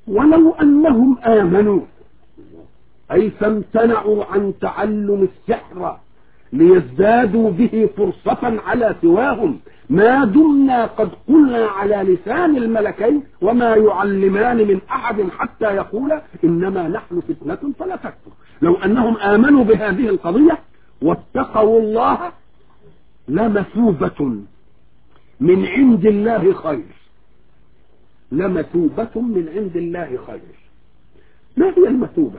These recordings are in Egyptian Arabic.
ولو أنهم آمنوا أي فامتنعوا عن تعلم السحر ليزدادوا به فرصة على سواهم ما دمنا قد قلنا على لسان الملكين وما يعلمان من أحد حتى يقول إنما نحن فتنة فلا تكفر لو أنهم آمنوا بهذه القضية واتقوا الله لمثوبة من عند الله خير لمثوبة من عند الله خير ما هي المثوبة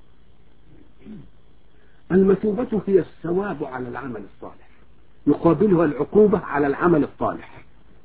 المثوبة هي الثواب على العمل الصالح يقابلها العقوبة على العمل الصالح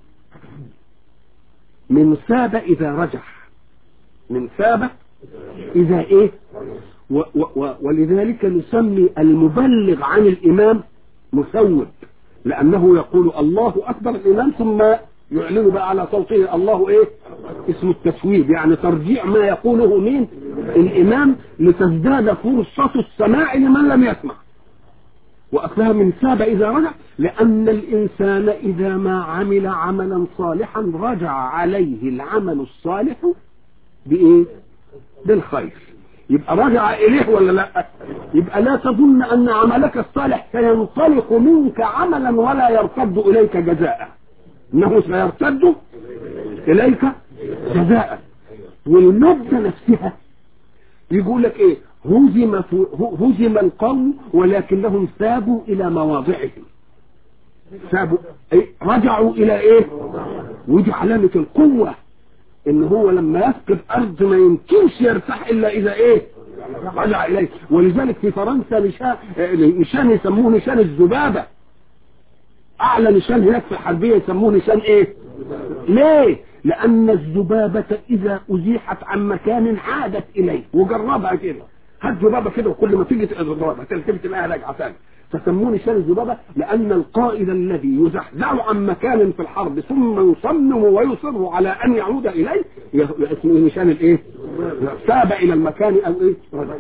من ثاب إذا رجع من ثاب إذا إيه و و و ولذلك نسمي المبلغ عن الإمام مثوب لأنه يقول الله أكبر الإمام ثم يعلن بقى على صوته الله إيه اسم التسويب يعني ترجيع ما يقوله مين الإمام لتزداد فرصة السماع لمن لم يسمع وأصلها من ثاب إذا رجع لأن الإنسان إذا ما عمل عملا صالحا رجع عليه العمل الصالح بإيه بالخير يبقى رجع إليه ولا لا يبقى لا تظن أن عملك الصالح سينطلق منك عملا ولا يرتد إليك جزاء إنه سيرتد إليك جزاء والمادة نفسها يقول لك إيه هزم هزم القوم ولكنهم ثابوا إلى مواضعهم ثابوا إيه؟ رجعوا إلى إيه ودي علامة القوة ان هو لما يفقد ارض ما يمكنش يرتاح الا اذا ايه رجع اليه ولذلك في فرنسا نشان نشان يسموه نشان الذبابه اعلى نشان هناك في الحربيه يسموه نشان ايه ليه لان الذبابه اذا ازيحت عن مكان عادت اليه وجربها كده هات ذبابه كده وكل ما تيجي تضربها تلتفت تلاقيها راجعه ثاني فسموني شان الذبابة لأن القائد الذي يزحزح عن مكان في الحرب ثم يصمم ويصر على أن يعود إليه اسمه نشان الإيه؟ ساب إلى المكان أو إيه؟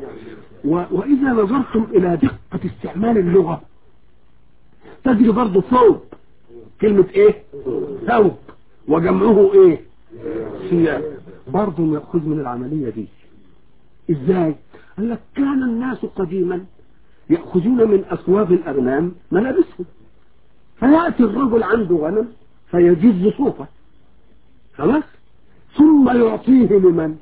وإذا نظرتم إلى دقة استعمال اللغة تجد برضه ثوب كلمة إيه؟ ثوب وجمعه إيه؟ ثياب برضه مأخوذ من العملية دي إزاي؟ قال لك كان الناس قديما يأخذون من أثواب الأغنام ملابسهم فيأتي الرجل عنده غنم فيجز صوفه خلاص ثم يعطيه لمن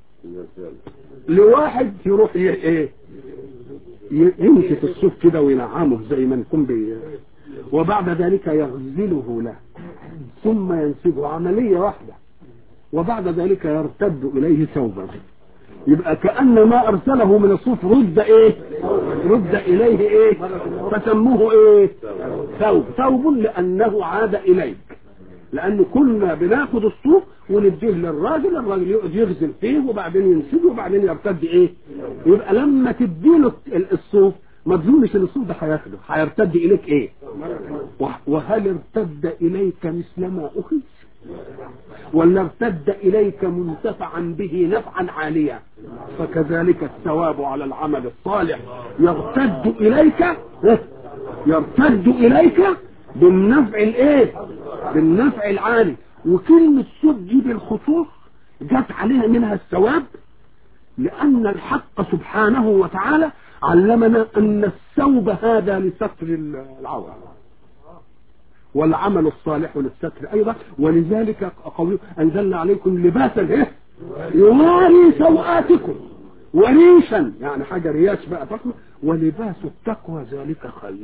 لواحد يروح ايه يمشي في الصوف كده وينعمه زي ما نكون بي وبعد ذلك يغزله له ثم ينسجه عملية واحدة وبعد ذلك يرتد إليه ثوبا يبقى كأن ما أرسله من الصوف رد إيه رد إليه إيه فسموه إيه ثوب ثوب لأنه عاد إليك لأن كنا بناخد الصوف ونديه للراجل الراجل يقعد يغزل فيه وبعدين ينسجه وبعدين يرتد إيه يبقى لما تديله الصوف ما تظنش ان الصوف ده هياخده هيرتد اليك ايه وهل ارتد اليك مثل ما اخذ ولا ارتد إليك منتفعا به نفعا عاليا فكذلك الثواب على العمل الصالح يرتد إليك يرتد إليك بالنفع الايه بالنفع العالي وكلمة سد دي بالخصوص جت عليها منها الثواب لأن الحق سبحانه وتعالى علمنا أن الثوب هذا لستر العورة والعمل الصالح للستر أيضا ولذلك قوله أنزلنا عليكم لباسا إيه؟ يواري سوآتكم وريشا يعني حاجة رياش بقى فخمة ولباس التقوى ذلك خير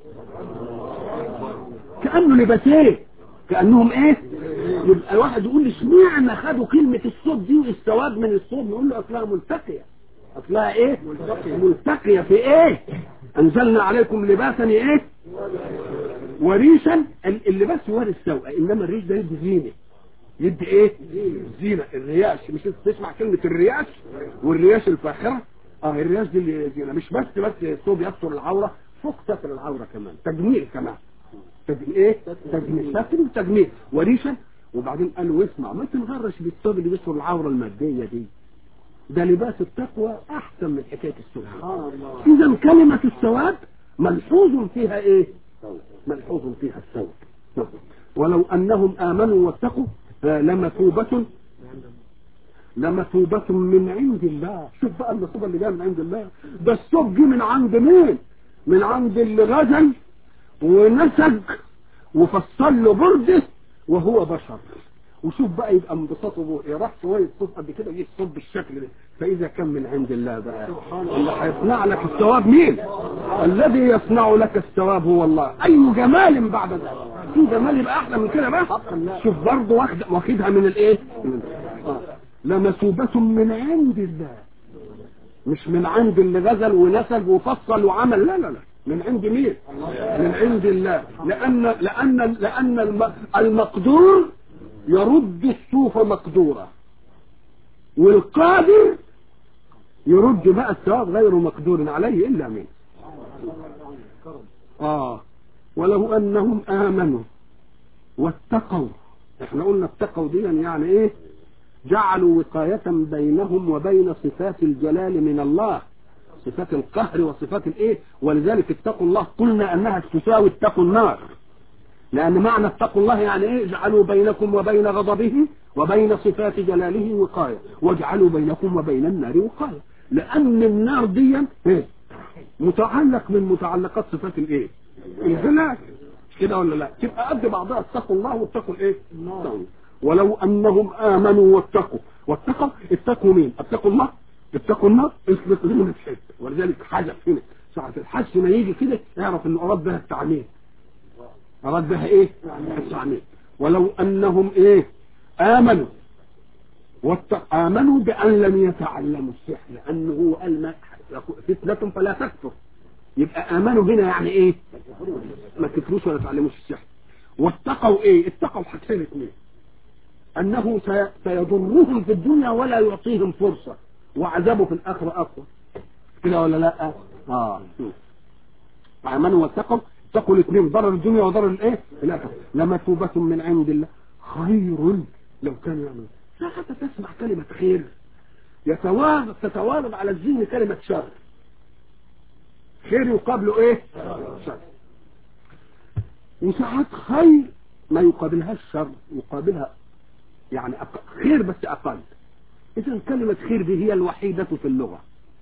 كأنه لباسين كأنهم ايه يبقى الواحد يقول لي اشمعنى خدوا كلمة الصوت دي والثواب من الصوت نقول له اصلها ملتقية اصلها ايه ملتقية في ايه انزلنا عليكم لباسا ايه وريشا اللباس يوري السوء انما الريش ده يدي زينه يدي ايه زينه الرياش مش تسمع كلمه الرياش والرياش الفاخره اه الرياش دي اللي زينه مش بس بس الثوب يستر العوره فوق ستر العوره كمان تجميل كمان تجميل ايه تجميل ستر وتجميل وريشا وبعدين قالوا اسمع ما تنغرش بالثوب اللي بيستر العوره الماديه دي ده لباس التقوى احسن من حكايه السوء اذا كلمه السواد ملحوظ فيها ايه ملحوظ فيها الثوب ولو انهم امنوا واتقوا لمثوبة لمثوبة من عند الله شوف بقى المثوبة اللي جايه من عند الله ده الصوب جه من عند مين من عند اللي غزل ونسج وفصل له برده وهو بشر وشوف بقى يبقى انبساطه ايه راح شويه صوت قد كده يجي الصوت بالشكل ده فاذا كان من عند الله بقى اللي هيصنع لك الثواب مين الذي يصنع لك الثواب هو الله اي جمال بعد ذلك في جمال يبقى احلى من كده بقى شوف برضه واخد واخدها من الايه آه. لمثوبة من عند الله مش من عند اللي غزل ونسج وفصل وعمل لا لا لا من عند مين من عند الله لان لان لان الم- المقدور يرد الصوف مقدورا والقادر يرد بقى الثواب غير مقدور عليه الا منه اه ولو انهم امنوا واتقوا احنا قلنا اتقوا دي يعني ايه جعلوا وقاية بينهم وبين صفات الجلال من الله صفات القهر وصفات الايه ولذلك اتقوا الله قلنا انها تساوي اتقوا النار لان معنى اتقوا الله يعني ايه اجعلوا بينكم وبين غضبه وبين صفات جلاله وقاية واجعلوا بينكم وبين النار وقاية لان النار دي ايه متعلق من متعلقات صفات الايه الجلال مش كده ولا لا تبقى قد بعضها اتقوا الله واتقوا الايه النار ولو انهم امنوا واتقوا واتقوا اتقوا مين اتقوا الله اتقوا النار اثبت من الحب ولذلك حذف هنا ساعة الحس ما يجي كده اعرف انه اراد بها التعميم اراد بها ايه التعميم ولو انهم ايه امنوا واتق امنوا بان لم يتعلموا السحر لانه هو قال ما فتنة فلا تكفر يبقى امنوا هنا يعني ايه ما تكفروش ولا تعلموش السحر واتقوا ايه اتقوا حاجتين اثنين انه سي- سيضرهم في الدنيا ولا يعطيهم فرصة وعذابه في الاخرة اقوى كده ولا لا اه امنوا واتقوا اتقوا الاثنين ضرر الدنيا وضرر الايه الاخره لمثوبة من عند الله خير لو كانوا يعملون لا حتى تسمع كلمة خير يتوارد تتوارد على الذهن كلمة شر خير يقابله ايه شر وساعات خير ما يقابلهاش شر يقابلها يعني أق... خير بس اقل اذا كلمة خير دي هي الوحيدة في اللغة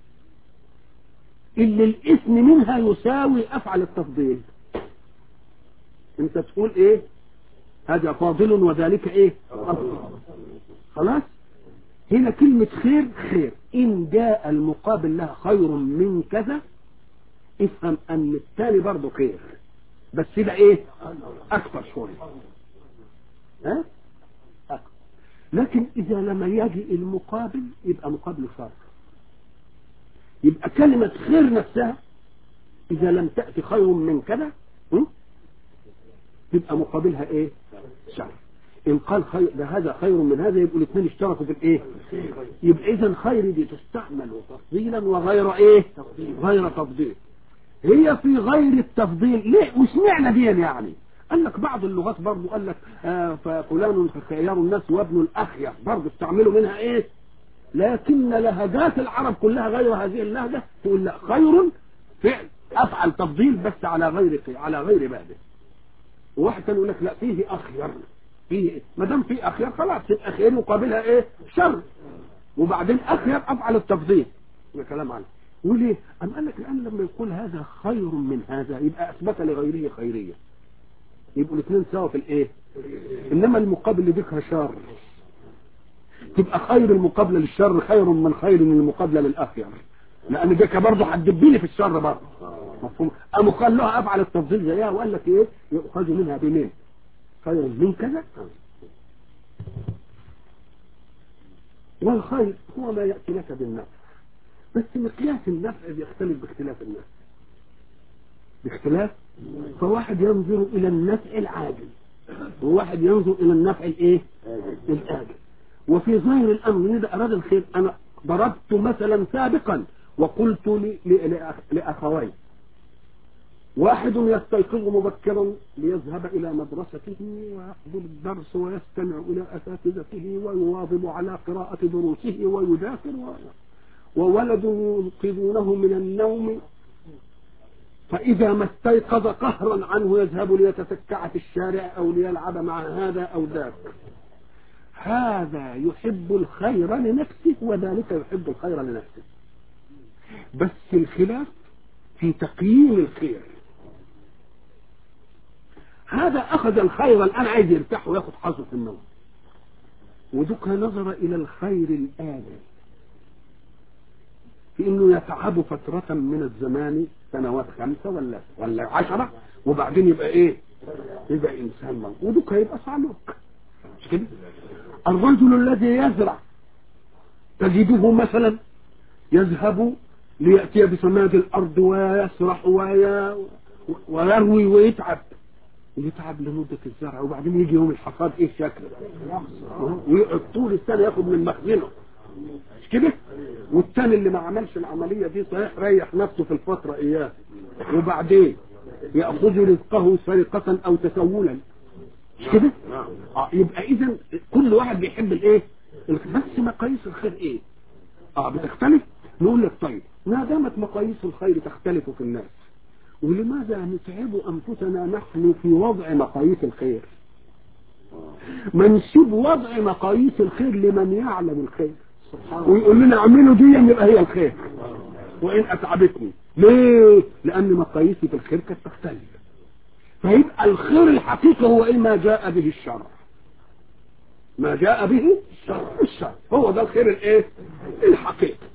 اللي الاسم منها يساوي افعل التفضيل انت تقول ايه هذا فاضل وذلك ايه أفضل. خلاص هنا كلمة خير خير إن جاء المقابل لها خير من كذا افهم أن الثاني برضه خير بس ده إيه أكثر شوية ها أكثر. لكن إذا لم يجي المقابل يبقى مقابل شر يبقى كلمة خير نفسها إذا لم تأتي خير من كذا م? يبقى مقابلها إيه شر إن قال خير ده هذا خير من هذا يبقوا الاثنين اشتركوا في الإيه يبقى إذا خير دي تستعمل تفضيلا وغير إيه غير تفضيل هي في غير التفضيل ليه مش معنى دي يعني قال لك بعض اللغات برضه قال لك آه ففلان خيار الناس وابن الأخير برضه استعملوا منها إيه لكن لهجات العرب كلها غير هذه اللهجة تقول لا خير فعل أفعل تفضيل بس على غير على غير بابه وواحد كان يقول لك لا فيه أخير فيه ما دام في أخير خلاص يبقى خير يقابلها إيه شر وبعدين أخير أفعل التفضيل ده كلام عنه وليه؟ أم قال لك لأن لما يقول هذا خير من هذا يبقى أثبت لغيره خيرية يبقوا الاثنين سوا في الإيه؟ إنما المقابل اللي ذكر شر تبقى خير المقابلة للشر خير من خير من المقابلة للأخير لأن ده برضه هتدبيني في الشر برضه مفهوم قاموا قال له أفعل التفضيل زيها وقال لك إيه يؤخذ منها بمين خير من كذا والخير هو ما يأتي لك بالنفع بس مقياس النفع بيختلف باختلاف الناس باختلاف فواحد ينظر إلى النفع العاجل وواحد ينظر إلى النفع الإيه الآجل وفي ظاهر الأمر إذا أراد الخير أنا ضربت مثلا سابقا وقلت ل- ل- لأخ- لأخوين واحد يستيقظ مبكرا ليذهب إلى مدرسته ويحضر الدرس ويستمع إلى أساتذته ويواظب على قراءة دروسه ويذاكر و... وولد ينقذونه من النوم فإذا ما استيقظ قهرا عنه يذهب ليتسكع في الشارع أو ليلعب مع هذا أو ذاك هذا يحب الخير لنفسه وذلك يحب الخير لنفسه بس الخلاف في تقييم الخير هذا أخذ الخير الآن عايز يرتاح وياخد حظه في النوم ودك نظر إلى الخير الآجل في انه يتعب فترة من الزمان سنوات خمسة ولا ولا عشرة وبعدين يبقى ايه يبقى انسان موجود ودك هيبقى صعلوك مش كده الرجل الذي يزرع تجده مثلا يذهب ليأتي بسماد الأرض ويسرح وي... ويروي ويتعب يتعب لمدة الزرع وبعدين يجي يوم الحصاد ايه شكله ويقعد طول السنة ياخد من مخزنه مش كده والتاني اللي ما عملش العملية دي صحيح ريح نفسه في الفترة اياه وبعدين يأخذ رزقه سرقة او تسولا مش كده آه يبقى اذا كل واحد بيحب الايه بس مقاييس الخير ايه اه بتختلف نقول لك طيب ما دامت مقاييس الخير تختلف في الناس ولماذا نتعب انفسنا نحن في وضع مقاييس الخير ما نسيب وضع مقاييس الخير لمن يعلم الخير ويقول لنا اعملوا دي يبقى هي الخير وان اتعبتني ليه لان مقاييسي في الخير كانت تختلف فيبقى الخير الحقيقي هو ايه ما جاء به الشرع ما جاء به الشرع هو ده الخير الايه الحقيقي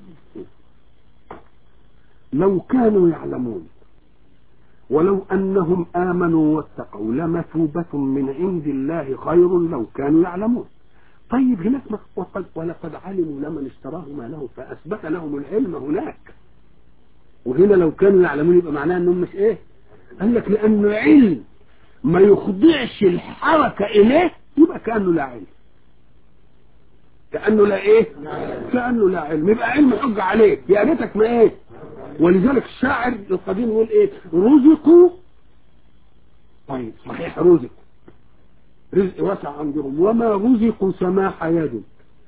لو كانوا يعلمون ولو أنهم آمنوا واتقوا لمثوبة من عند الله خير لو كانوا يعلمون طيب هناك وقد ولقد علموا لمن اشتراه ما له فأثبت لهم العلم هناك وهنا لو كانوا يعلمون يبقى معناه انهم مش ايه قال لك لانه علم ما يخضعش الحركة اليه يبقى كأنه لا علم كأنه لا ايه كأنه لا علم يبقى علم حج عليك يا ريتك ما ايه ولذلك الشاعر القديم يقول ايه رزقوا طيب صحيح رزق رزق واسع عندهم وما رزقوا سماح يد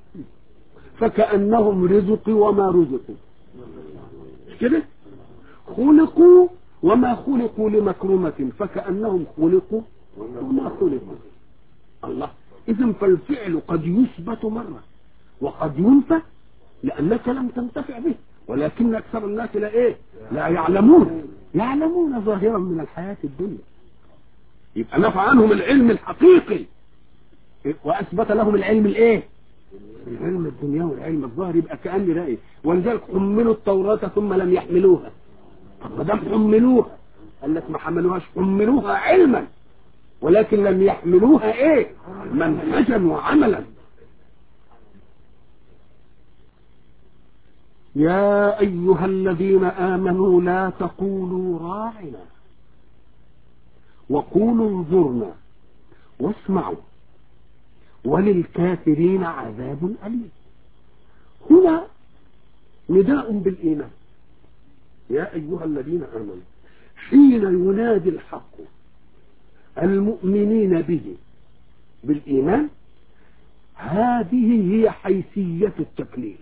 فكأنهم رزقوا وما رزقوا مش كده خلقوا وما خلقوا لمكرمة فكأنهم خلقوا وما خلقوا الله إذا فالفعل قد يثبت مرة وقد ينفى لأنك لم تنتفع به ولكن أكثر الناس لا إيه لا يعلمون يعلمون ظاهرا من الحياة الدنيا يبقى نفع عنهم العلم الحقيقي وأثبت لهم العلم الإيه العلم الدنيا والعلم الظاهر يبقى كأن رأي ولذلك حملوا التوراة ثم لم يحملوها طب ما دام حملوها قال لك ما حملوهاش حملوها علما ولكن لم يحملوها ايه منهجا وعملا يا ايها الذين امنوا لا تقولوا راعنا وقولوا انظرنا واسمعوا وللكافرين عذاب أليم هنا نداء بالإيمان يا أيها الذين آمنوا حين ينادي الحق المؤمنين به بالإيمان هذه هي حيثية التكليف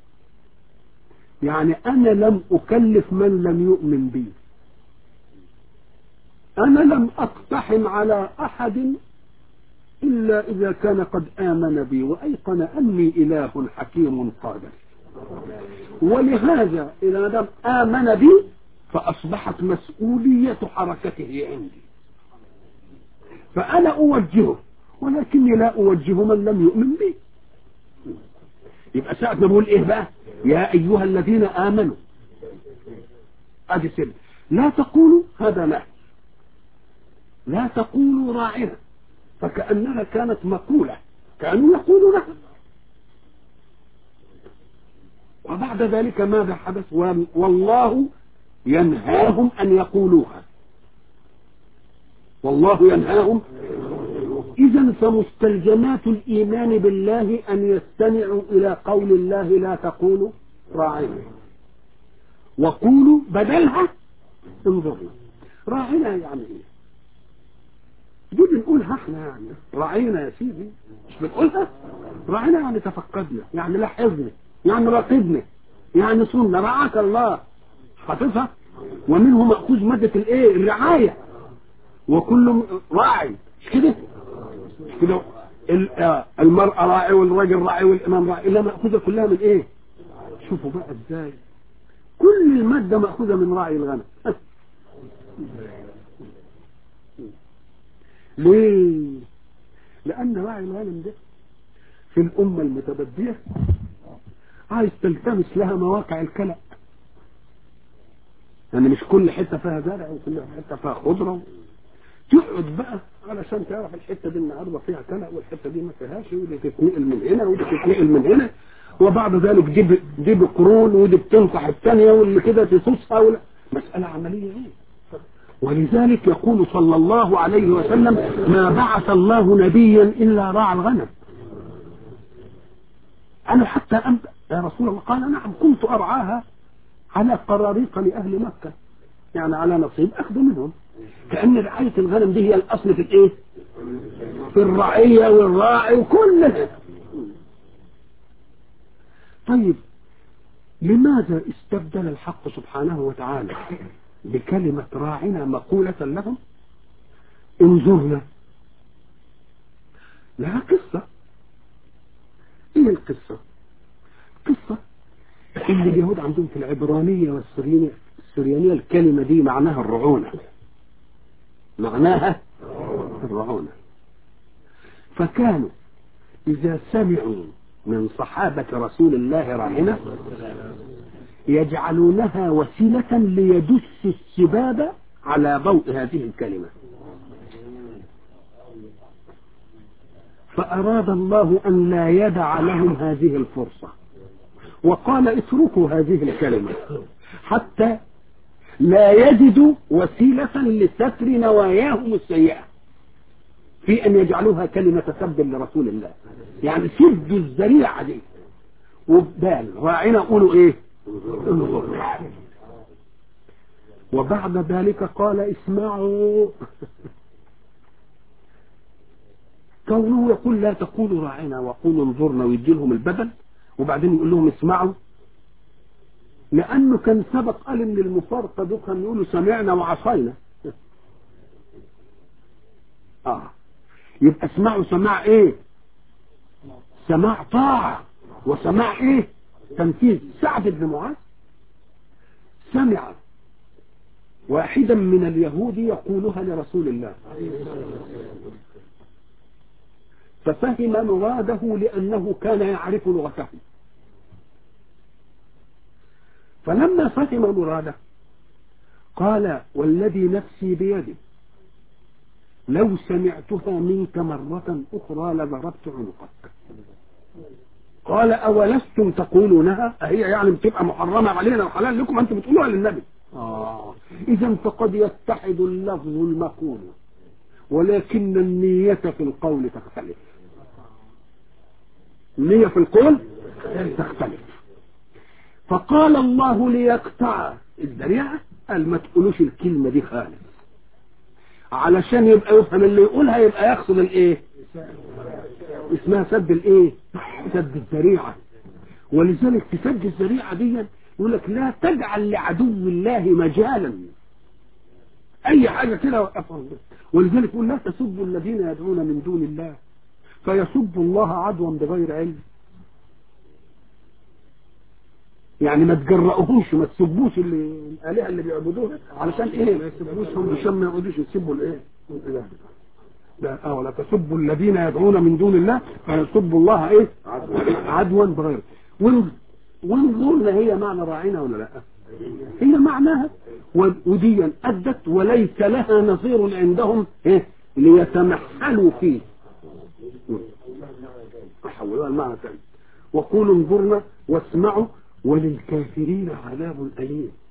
يعني أنا لم أكلف من لم يؤمن بي أنا لم أقتحم على أحد إلا إذا كان قد آمن بي وأيقن أني إله حكيم قادر ولهذا إذا دام آمن بي فأصبحت مسؤولية حركته عندي فأنا أوجهه ولكني لا أوجه من لم يؤمن بي يبقى ساعة ما بقول إيه بقى يا أيها الذين آمنوا أدي سر لا تقولوا هذا لا لا تقولوا راعنا فكأنها كانت مقولة كانوا يقولوا لها وبعد ذلك ماذا حدث والله ينهاهم أن يقولوها والله ينهاهم إذا فمستلزمات الإيمان بالله أن يستمعوا إلى قول الله لا تقولوا راعنا وقولوا بدلها انظرنا راعنا يعني ايه دي بنقولها احنا يعني راعينا يا سيدي مش بنقولها راعينا يعني تفقدنا يعني لاحظنا يعني راقبنا يعني صننا رعاك الله حافظها ومنه مأخوذ مادة الايه الرعاية وكل راعي مش كده مش كده ال- آه، المرأة راعي والراجل راعي والإمام راعي إلا مأخوذة كلها من إيه شوفوا بقى إزاي كل المادة مأخوذة من راعي الغنم ليه لأن راعي الغنم ده في الأمة المتبدية عايز تلتمس لها مواقع الكلأ يعني مش كل حتة فيها زرع وكل حتة فيها خضرة تقعد بقى علشان تعرف الحتة دي النهارده فيها كلأ والحتة دي ما فيهاش ودي تتنقل من هنا ودي تتنقل من هنا وبعد ذلك دي ب- دي بقرون ودي بتنصح الثانية واللي كده تصوصها ولا مسألة عملية ايه ولذلك يقول صلى الله عليه وسلم ما بعث الله نبيا إلا راعى الغنم أنا حتى أنت يا رسول الله قال نعم كنت أرعاها على قراريق لأهل مكة يعني على نصيب أخذ منهم كأن رعاية الغنم دي هي الأصل في الإيه في الرعية والراعي وكل ده. طيب لماذا استبدل الحق سبحانه وتعالى بكلمة راعنا مقولة لهم انظرنا لها قصة ايه القصة قصة ان اليهود عندهم في العبرانية والسريانية السريانية الكلمة دي معناها الرعونة معناها الرعونة فكانوا إذا سمعوا من صحابة رسول الله راعنا يجعلونها وسيلة ليدس السباب على ضوء هذه الكلمة فأراد الله أن لا يدع لهم هذه الفرصة وقال اتركوا هذه الكلمة حتى لا يجدوا وسيلة لستر نواياهم السيئة في أن يجعلوها كلمة سب لرسول الله يعني سدوا الذريعة دي وبال راعينا قولوا ايه انظر وبعد ذلك قال اسمعوا كونه يقول لا تقولوا راعنا وقولوا انظرنا ويدي لهم البدل وبعدين يقول لهم اسمعوا لانه كان سبق قال ان المفارقه دول كانوا يقولوا سمعنا وعصينا اه يبقى اسمعوا سماع ايه سماع طاعه وسماع ايه تنفيذ سعد بن معاذ سمع واحدا من اليهود يقولها لرسول الله ففهم مراده لأنه كان يعرف لغته فلما فهم مراده قال والذي نفسي بيده لو سمعتها منك مرة أخرى لضربت عنقك قال أولستم تقولونها أهي يعني بتبقى محرمة علينا وحلال لكم أنتم بتقولوها للنبي آه. إذا فقد يتحد اللفظ المقول ولكن النية في القول تختلف النية في القول تختلف فقال الله ليقطع الذريعة قال ما تقولوش الكلمة دي خالص علشان يبقى يفهم اللي يقولها يبقى يقصد الايه اسمها سد الايه سد الذريعة ولذلك تسد الذريعة دي يقول لك لا تجعل لعدو الله مجالا اي حاجة كده وقفهم ولذلك يقول لا تسبوا الذين يدعون من دون الله فيسبوا الله عدوا بغير علم يعني ما تجرؤوهوش ما تسبوش اللي الالهه اللي بيعبدوها علشان ايه ما يسبوشهم عشان ما يقعدوش يسبوا الايه الاله لا اه ولا تسبوا الذين يدعون من دون الله فيسبوا الله ايه عدوا بغير وانظرنا هي معنى راعينا ولا لا هي معناها وديا ادت وليس لها نظير عندهم ايه ليتمحلوا فيه احولوها المعنى ثاني وقولوا انظرنا واسمعوا وللكافرين عذاب أليم